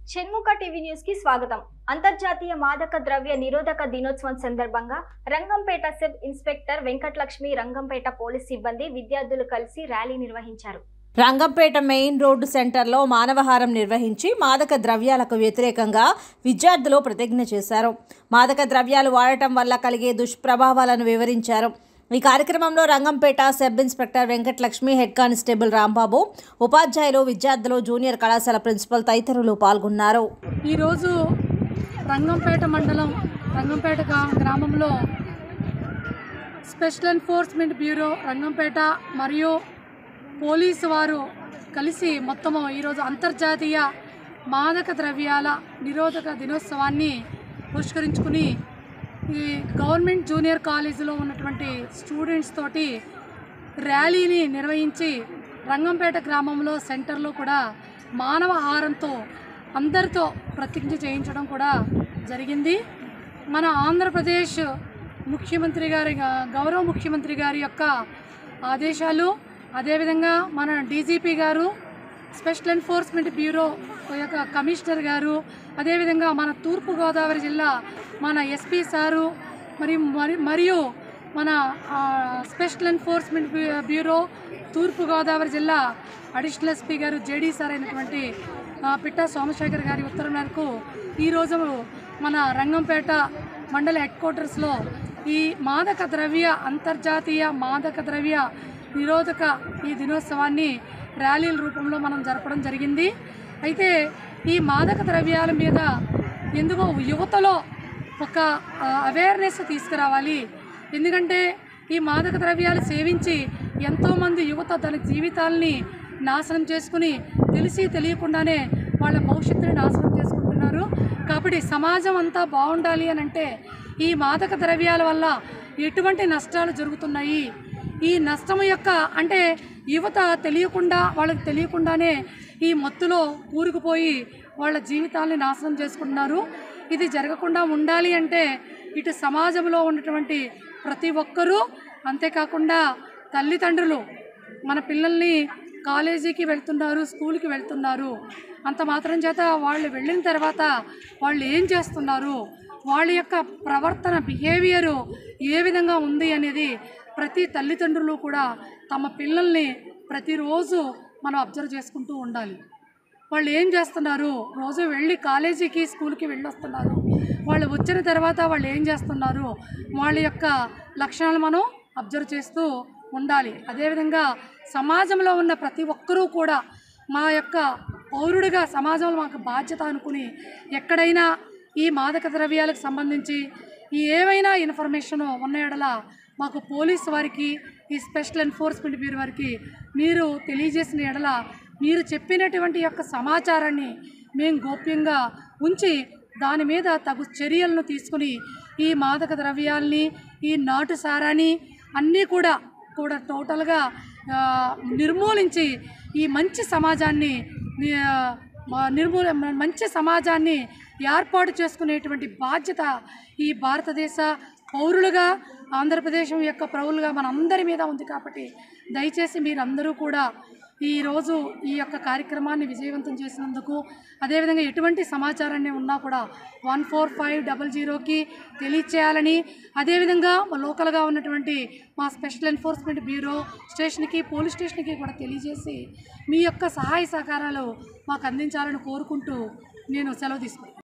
Shanmukha TV news కి స్వాగతం అంతర్జాతీయ మాదక ద్రవ్య నిరోధక దినోత్సవం సందర్భంగా Rangampet sub inspector Venkatalakshmi Rangampet police సిబ్బంది విద్యార్థులు కలిసి ర్యాలీ నిర్వహించారు రంగంపేట మెయిన్ రోడ్డు సెంటర్లో మానవహారం నిర్వహించి మాదక ద్రవ్యాలకు వ్యతిరేకంగా విద్యార్థులు ప్రతిజ్ఞ చేశారు మాదక ద్రవ్యాలు వాడటం వల్ల కలిగే దుష్ప్రభావాలను వివరించారు ఈ కార్యక్రమంలో Rangampet sub inspector Venkatalakshmi head constable Rambabu ఉపాధ్యాయులు విద్యార్థులు జూనియర్ కళాశాల ప్రిన్సిపల్ తదితరులు పాల్గొన్నారు ఈరోజు రంగంపేట మండలం రంగంపేట గా- గ్రామంలో స్పెషల్ ఎన్ఫోర్స్మెంట్ బ్యూరో రంగంపేట మరియు పోలీసు వారు కలిసి మొత్తము ఈరోజు అంతర్జాతీయ మాదక ద్రవ్యాల నిరోధక దినోత్సవాన్ని పురస్కరించుకుని ఈ గవర్నమెంట్ జూనియర్ కాలేజీలో ఉన్నటువంటి స్టూడెంట్స్ తోటి ర్యాలీని నిర్వహించి రంగంపేట గ్రామంలో సెంటర్లో కూడా మానవ ఆహారంతో అందరితో ప్రతిజ్ఞ చేయించడం కూడా జరిగింది మన ఆంధ్రప్రదేశ్ ముఖ్యమంత్రి గారి గౌరవ ముఖ్యమంత్రి గారి యొక్క ఆదేశాలు అదేవిధంగా మన డీజీపీ గారు స్పెషల్ ఎన్ఫోర్స్మెంట్ బ్యూరో యొక్క కమిషనర్ గారు అదేవిధంగా మన తూర్పుగోదావరి జిల్లా మన ఎస్పీ సారు మరి మరి- మరియు మన ఆ, స్పెషల్ ఎన్ఫోర్స్మెంట్ బ్యూ- బ్యూరో తూర్పుగోదావరి జిల్లా అడిషనల్ ఎస్పీ గారు జేడీ సార్ అయినటువంటి ఆ, పిట్టా సోమశేఖర్ గారి ఉత్తరం మేరకు ఈరోజు మన రంగంపేట మండల హెడ్ క్వార్టర్స్లో ఈ మాదక ద్రవ్య అంతర్జాతీయ మాదక ద్రవ్య నిరోధక ఈ దినోత్సవాన్ని ర్యాలీల రూపంలో మనం జరపడం జరిగింది అయితే ఈ మాదక ద్రవ్యాల మీద ఎందుకో యువతలో ఒక అవేర్నెస్ తీసుకురావాలి ఎందుకంటే ఈ మాదక ద్రవ్యాలు సేవించి ఎంతోమంది యువత తన జీవితాల్ని నాశనం చేసుకుని తెలిసి తెలియకుండానే వాళ్ళ భవిష్యత్తుని నాశనం చేసుకుంటున్నారు కాబట్టి సమాజం అంతా బాగుండాలి అని అంటే ఈ మాదక ద్రవ్యాల వల్ల ఎటువంటి నష్టాలు జరుగుతున్నాయి ఈ నష్టం యొక్క అంటే యువత తెలియకుండా వాళ్ళకి తెలియకుండానే ఈ మత్తులో కూరుకుపోయి వాళ్ళ జీవితాల్ని నాశనం చేసుకుంటున్నారు ఇది జరగకుండా ఉండాలి అంటే ఇటు సమాజంలో ఉన్నటువంటి ప్రతి ఒక్కరూ అంతేకాకుండా తల్లిదండ్రులు మన పిల్లల్ని కాలేజీకి వెళ్తున్నారు స్కూల్కి వెళ్తున్నారు అంత మాత్రం చేత వాళ్ళు వెళ్ళిన తర్వాత వాళ్ళు ఏం చేస్తున్నారు వాళ్ళ యొక్క ప్రవర్తన బిహేవియరు ఏ విధంగా ఉంది అనేది ప్రతి తల్లిదండ్రులు కూడా తమ పిల్లల్ని ప్రతిరోజు మనం అబ్జర్వ్ చేసుకుంటూ ఉండాలి వాళ్ళు ఏం చేస్తున్నారు రోజు వెళ్ళి కాలేజీకి స్కూల్కి వెళ్ళొస్తున్నారు వాళ్ళు వచ్చిన తర్వాత వాళ్ళు ఏం చేస్తున్నారు వాళ్ళ యొక్క లక్షణాలు మనం అబ్జర్వ్ చేస్తూ ఉండాలి అదేవిధంగా సమాజంలో ఉన్న ప్రతి ఒక్కరూ కూడా మా యొక్క పౌరుడిగా సమాజంలో మాకు బాధ్యత అనుకుని ఎక్కడైనా ఈ మాదక ద్రవ్యాలకు సంబంధించి ఈ ఏవైనా ఇన్ఫర్మేషన్ ఉన్న ఎడల మాకు పోలీస్ వారికి ఈ స్పెషల్ ఎన్ఫోర్స్మెంట్ బ్యూరో వారికి మీరు తెలియజేసిన ఎడల మీరు చెప్పినటువంటి యొక్క సమాచారాన్ని మేము గోప్యంగా ఉంచి దాని మీద తగు చర్యలను తీసుకుని ఈ మాదక ద్రవ్యాల్ని ఈ నాటు సారాన్ని అన్నీ కూడా కూడా టోటల్గా ఆ, నిర్మూలించి ఈ మంచి సమాజాన్ని ఆ, మా- నిర్మూల మంచి సమాజాన్ని ఏర్పాటు చేసుకునేటువంటి బాధ్యత ఈ భారతదేశ పౌరులుగా ఆంధ్రప్రదేశ్ యొక్క పౌరులుగా మనందరి మీద ఉంది కాబట్టి దయచేసి మీరందరూ కూడా ఈరోజు ఈ యొక్క కార్యక్రమాన్ని విజయవంతం చేసినందుకు అదేవిధంగా ఎటువంటి సమాచారాన్ని ఉన్నా కూడా వన్ ఫోర్ ఫైవ్ డబల్ జీరోకి తెలియచేయాలని అదేవిధంగా మా లోకల్గా ఉన్నటువంటి మా స్పెషల్ ఎన్ఫోర్స్మెంట్ బ్యూరో స్టేషన్కి పోలీస్ స్టేషన్కి కూడా తెలియజేసి మీ యొక్క సహాయ సహకారాలు మాకు అందించాలని కోరుకుంటూ నేను సెలవు తీసుకుంటాను